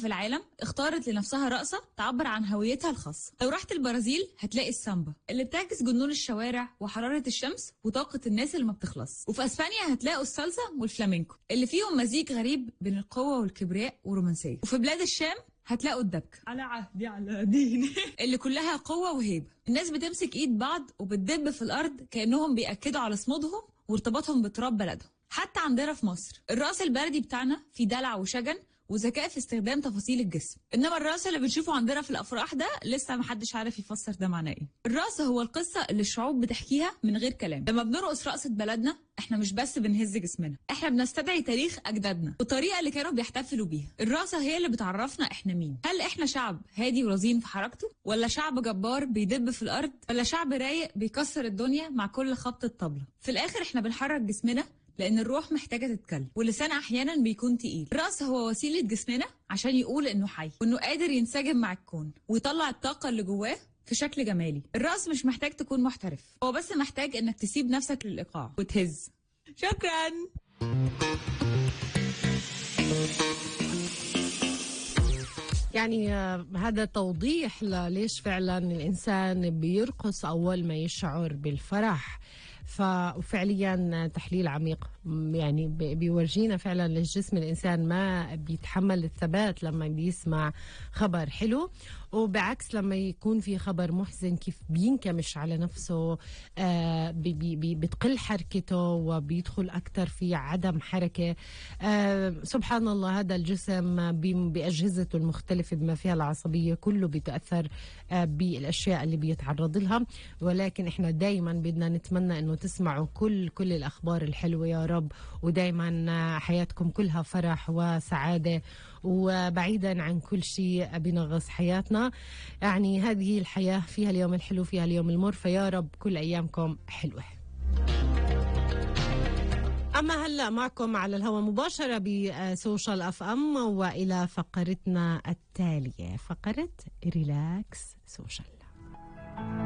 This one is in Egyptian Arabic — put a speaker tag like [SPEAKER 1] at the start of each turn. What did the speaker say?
[SPEAKER 1] في العالم اختارت لنفسها رقصة تعبر عن هويتها الخاصة لو رحت البرازيل هتلاقي السامبا اللي بتعكس جنون الشوارع وحرارة الشمس وطاقة الناس اللي ما بتخلص وفي اسبانيا هتلاقوا السالسا والفلامينكو اللي فيهم مزيج غريب بين القوة والكبرياء ورومانسية وفي بلاد الشام هتلاقوا الدبكة
[SPEAKER 2] على عهدي على ديني
[SPEAKER 1] اللي كلها قوة وهيبة الناس بتمسك ايد بعض وبتدب في الارض كأنهم بيأكدوا على صمودهم وارتباطهم بتراب بلدهم حتى عندنا في مصر الرأس البلدي بتاعنا فيه دلع وشجن وذكاء في استخدام تفاصيل الجسم انما الرأس اللي بنشوفه عندنا في الافراح ده لسه محدش عارف يفسر ده معناه ايه الرأس هو القصة اللي الشعوب بتحكيها من غير كلام لما بنرقص رقصة بلدنا احنا مش بس بنهز جسمنا احنا بنستدعي تاريخ اجدادنا والطريقة اللي كانوا بيحتفلوا بيها الرقصة هي اللي بتعرفنا احنا مين هل احنا شعب هادي ورزين في حركته ولا شعب جبار بيدب في الارض ولا شعب رايق بيكسر الدنيا مع كل خبطة طبلة في الاخر احنا بنحرك جسمنا لان الروح محتاجه تتكلم واللسان احيانا بيكون تقيل الراس هو وسيله جسمنا عشان يقول انه حي وانه قادر ينسجم مع الكون ويطلع الطاقه اللي جواه في شكل جمالي الراس مش محتاج تكون محترف هو بس محتاج انك تسيب نفسك للايقاع وتهز
[SPEAKER 2] شكرا
[SPEAKER 3] يعني آه، هذا توضيح ليش فعلا الإنسان بيرقص أول ما يشعر بالفرح ففعليا تحليل عميق م- يعني بي- بيورجينا فعلا للجسم الإنسان ما بيتحمل الثبات لما بيسمع خبر حلو وبعكس لما يكون في خبر محزن كيف بينكمش على نفسه آه بي بي بي بتقل حركته وبيدخل أكثر في عدم حركة آه سبحان الله هذا الجسم بي- بأجهزته المختلفة بما فيها العصبية كله بيتأثر آه بالأشياء اللي بيتعرض لها ولكن إحنا دايما بدنا نتمنى أنه تسمعوا كل كل الأخبار الحلوة يا رب ودايما آه، حياتكم كلها فرح وسعادة وبعيدا عن كل شيء بينغص حياتنا يعني هذه الحياة فيها اليوم الحلو فيها اليوم المر فيا رب كل أيامكم حلوة أما هلا معكم على الهواء مباشرة بسوشيال أف أم وإلى فقرتنا التالية فقرة ريلاكس سوشيال